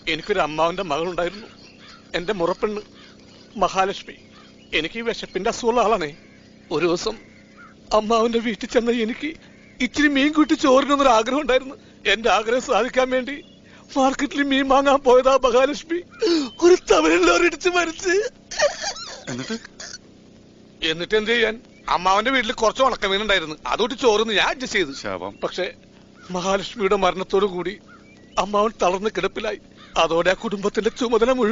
എനിക്കൊരു അമ്മാവന്റെ മകളുണ്ടായിരുന്നു എന്റെ മുറപ്പെണ്ണ് മഹാലക്ഷ്മി എനിക്ക് ഈ വിശപ്പിന്റെ അസുഖമുള്ള ആളാണേ ഒരു ദിവസം അമ്മാവന്റെ വീട്ടിൽ ചെന്ന എനിക്ക് ഇച്ചിരി മീൻ കൂട്ടി ചോറിനൊന്നൊരു ആഗ്രഹം ഉണ്ടായിരുന്നു എന്റെ ആഗ്രഹം സാധിക്കാൻ വേണ്ടി മാർക്കറ്റിൽ മീൻ വാങ്ങാൻ പോയതാ മഹാലക്ഷ്മി ഒരു തമിഴിലോരിടിച്ച് മരിച്ച് എന്നിട്ട് എന്നിട്ട് എന്ത് ചെയ്യാൻ അമ്മാവന്റെ വീട്ടിൽ കുറച്ച് ഉണക്കമീൻ ഉണ്ടായിരുന്നു അതുകൊണ്ട് ചോറിന്ന് ഞാൻ അഡ്ജസ്റ്റ് ചെയ്തു ശാപം പക്ഷേ മഹാലക്ഷ്മിയുടെ മരണത്തോടു കൂടി അമ്മാവൻ തളർന്ന് കിടപ്പിലായി അതോടെ ആ കുടുംബത്തിന്റെ ചുമതല മുഴുവൻ